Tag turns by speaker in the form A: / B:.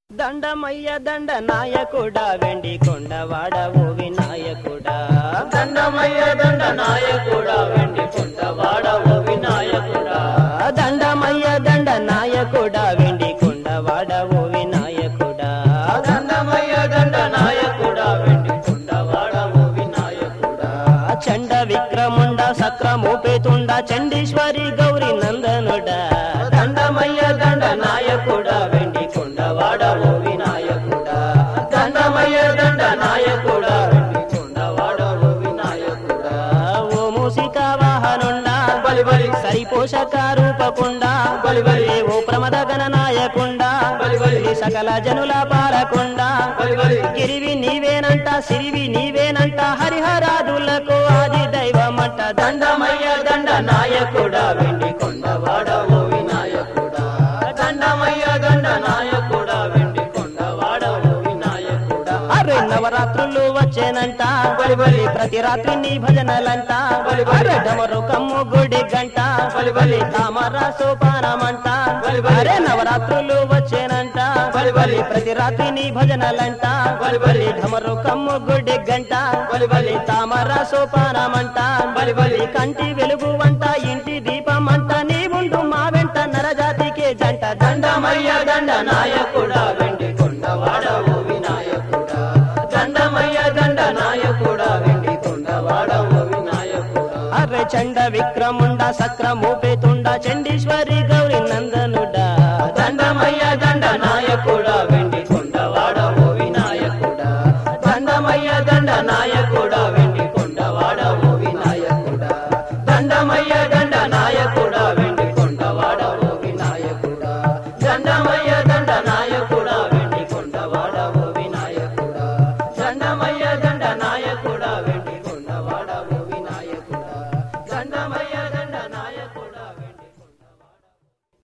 A: దండమయ్య దండ నాయకుడా వెండి కొండవాడ ఓ వినాయకుడా
B: దండమయ్య దండ నాయకుడా వెండి కొండవాడ ఓ వినాయకుడా
A: దండమయ్య దండ నాయకుడా వెండి కొండవాడ ఓ వినాయకుడా
B: దండమయ్య దండ నాయకుడా వెండి కొండవాడ ఓ వినాయకుడా
A: చండ విక్రముండ సక్రమూపేతుండ చండీశ్వరి గౌరి నందనుడా
B: దండమయ్య దండ నాయకుడా వెండి కొండవాడ ఓ వినాయకుడా దండమయ్య దండ నాయకుడా వెండి కొండవాడ ఓ వినాయకుడా
A: ఓ మూసిక వాహనుండా
B: బలి బలి
A: సరి పోషక రూపకుండా
B: బలి బలి
A: ఓ ప్రమద గణనాయకుండా
B: బలి బలి
A: సకల జనుల పాలకుండా
B: బలి బలి
A: గిరివి నీవేనంట సిరివి నీవేనంట హరిహరాదులకు ఆది దైవమంట
B: దండమయ్య దండ నాయకుడా వెండి కొండవాడ ఓ వినాయకుడా దండమయ్య దండ నాయకుడా వెండి కొండవాడ ఓ వినాయకుడా
A: అరే నవరాత్రులు వచ్చేనంట
B: బలి బలి
A: ప్రతి రాత్రి నీ భజనలంట
B: బలి బలి.
A: అరే డమరు కమ్ము గుడి గంట
B: బలి బలి.
A: తామర సోపానమంట
B: బలి బలి.
A: అరే నవరాత్రులు వచ్చేనంట
B: బలి బలి.
A: ప్రతి రాత్రి నీ భజనలంట
B: బలి బలి.
A: డమరు కమ్ము గుడి గంట
B: బలి బలి.
A: తామర సోపానమంట
B: బలి బలి.
A: కంటి వెలుగు వంట ఇంటి దీపమంట నీ ఉండు మా వెంట నరజాతికే జంట
B: దండమయ్య దండ నాయకుడా వెండి కొండవాడ ఓ వినాయకుడా దండమయ్య దండ నాయకుడా వెండి కొండవాడ ఓ వినాయకుడా
A: అర్రె చండ విక్రముండ సక్రమూపేతుండ చండీశ్వరి గౌరి